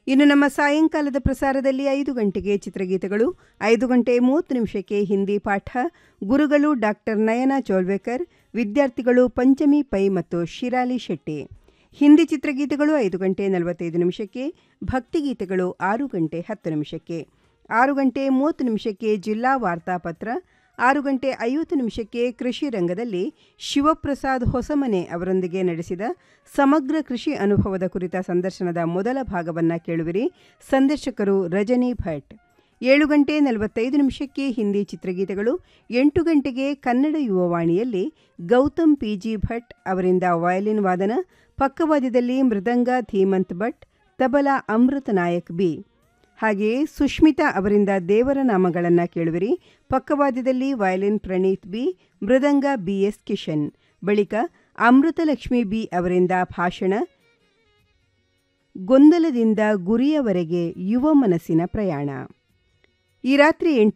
ಇನ್ನು ನಮ್ಮ ಸಾಯಂಕಾಲದ ಪ್ರಸಾರದಲ್ಲಿ ಐದು ಗಂಟೆಗೆ ಚಿತ್ರಗೀತೆಗಳು ಐದು ಗಂಟೆ ಮೂವತ್ತು ನಿಮಿಷಕ್ಕೆ ಹಿಂದಿ ಪಾಠ ಗುರುಗಳು ಡಾಕ್ಟರ್ ನಯನ ಚೋಲ್ವೇಕರ್ ವಿದ್ಯಾರ್ಥಿಗಳು ಪಂಚಮಿ ಪೈ ಮತ್ತು ಶಿರಾಲಿ ಶೆಟ್ಟಿ ಹಿಂದಿ ಚಿತ್ರಗೀತೆಗಳು ಐದು ಗಂಟೆ ನಲವತ್ತೈದು ನಿಮಿಷಕ್ಕೆ ಭಕ್ತಿಗೀತೆಗಳು ಆರು ಗಂಟೆ ಹತ್ತು ನಿಮಿಷಕ್ಕೆ ಆರು ಗಂಟೆ ಮೂವತ್ತು ನಿಮಿಷಕ್ಕೆ ಜಿಲ್ಲಾ ವಾರ್ತಾಪತ್ರ ಆರು ಗಂಟೆ ಐವತ್ತು ನಿಮಿಷಕ್ಕೆ ಕೃಷಿ ರಂಗದಲ್ಲಿ ಶಿವಪ್ರಸಾದ್ ಹೊಸಮನೆ ಅವರೊಂದಿಗೆ ನಡೆಸಿದ ಸಮಗ್ರ ಕೃಷಿ ಅನುಭವದ ಕುರಿತ ಸಂದರ್ಶನದ ಮೊದಲ ಭಾಗವನ್ನು ಕೇಳುವಿರಿ ಸಂದರ್ಶಕರು ರಜನಿ ಭಟ್ ಏಳು ಗಂಟೆ ನಲವತ್ತೈದು ನಿಮಿಷಕ್ಕೆ ಹಿಂದಿ ಚಿತ್ರಗೀತೆಗಳು ಎಂಟು ಗಂಟೆಗೆ ಕನ್ನಡ ಯುವವಾಣಿಯಲ್ಲಿ ಗೌತಮ್ ಪಿಜಿ ಭಟ್ ಅವರಿಂದ ವಯಲಿನ್ ವಾದನ ಪಕ್ಕವಾದ್ಯದಲ್ಲಿ ಮೃದಂಗ ಧೀಮಂತ್ ಭಟ್ ತಬಲಾ ಅಮೃತ ನಾಯಕ್ ಬಿ ಹಾಗೆಯೇ ಸುಷ್ಮಿತಾ ಅವರಿಂದ ದೇವರ ನಾಮಗಳನ್ನು ಕೇಳುವಿರಿ ಪಕ್ಕವಾದ್ಯದಲ್ಲಿ ವಯಲಿನ್ ಪ್ರಣೀತ್ ಬಿ ಮೃದಂಗ ಬಿಎಸ್ ಕಿಶನ್ ಬಳಿಕ ಅಮೃತಲಕ್ಷ್ಮಿ ಬಿ ಅವರಿಂದ ಭಾಷಣ ಗೊಂದಲದಿಂದ ಗುರಿಯವರೆಗೆ ಯುವ ಮನಸ್ಸಿನ ಪ್ರಯಾಣ ಈ ರಾತ್ರಿ ಎಂಟು